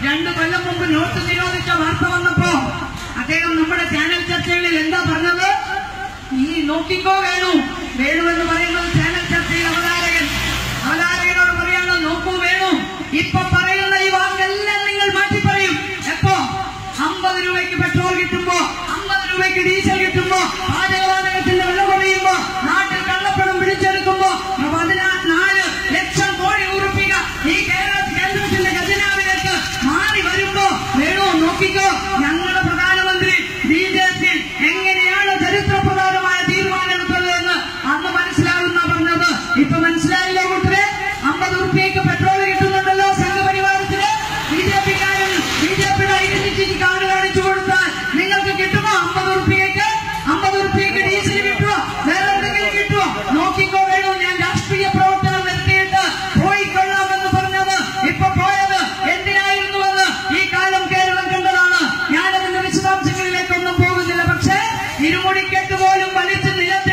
രണ്ടു കൊല്ലം മുമ്പ് നോട്ട് നിരോധിച്ച വാർത്ത വന്നപ്പോ അദ്ദേഹം നമ്മുടെ ചാനൽ ചർച്ചകളിൽ എന്താ പറഞ്ഞത് ഈ നോക്കിക്കോ വേണു വേണു എന്ന് പറയുന്നത് ചാനൽ ചർച്ചയിൽ അവതാരകൻ അവതാരകനോട് പറയാണ് നോക്കൂ വേണു ഇപ്പൊ പറയുന്ന ഈ വാക്കെല്ലാം നിങ്ങൾ മാറ്റി പറയും എപ്പോ അമ്പത് രൂപയ്ക്ക് പെട്രോൾ കിട്ടുമ്പോ അമ്പത് രൂപയ്ക്ക് ഡീസൽ കിട്ടുമ്പോ പാചകവാതകത്തിന്റെ വില കുറയുമ്പോ നാട്ടിൽ കള്ളപ്പണം പിടിച്ചെടുക്കുമ്പോ പതിനാ- നാല് ലക്ഷം കോടി ഉറപ്പിക ഈ കേരള കേന്ദ്രത്തിന്റെ ഖജനാവിലേക്ക് മാറി വരുമ്പോ വേണു നോക്കിക്കോ ഞങ്ങളുടെ പ്രധാനമന്ത്രി ബി ജെ പി എങ്ങനെയാണ് ചരിത്രപ്രധാനമായ തീരുമാനമെടുത്തതെന്ന് അന്ന് മനസ്സിലാകുന്ന പറഞ്ഞത് ഇപ്പൊ മനസ്സിലായില്ലേ കൂട്ടരെ അമ്പത് റുപ്യക്ക് പെട്രോൾ കിട്ടുന്നുണ്ടല്ലോ സംഘപരിവാരത്തിന് ബി ജെ പിക്കാരൻ ബി ജെ പിയുടെ ഐഡന്റിറ്റി കാർഡ് കാണിച്ചു കൊടുത്താൽ നിങ്ങൾക്ക് കിട്ടുമോ അമ്പത് റുപ്യക്ക് അമ്പത് റുപ്യക്ക് ഡീസൽ കിട്ടുമോ വേറെ എന്തെങ്കിലും കിട്ടുമോ നോക്കിക്കോ വേണു ഞാൻ രാഷ്ട്രീയ പ്രവർത്തനം നിർത്തിയിട്ട് പോയിക്കൊള്ളാമെന്ന് പറഞ്ഞത് ഇപ്പൊ പോയത് എന്തിനായിരുന്നുവെന്ന് ഈ കാലം കേരളം കണ്ടതാണ് ഞാനതിന്റെ വിശദാംശങ്ങളിലേക്കൊന്നും പോകുന്നില്ല പക്ഷേ ഇരുമുടിക്കെട്ട് പോലും വലിച്ച് നിലത്ത്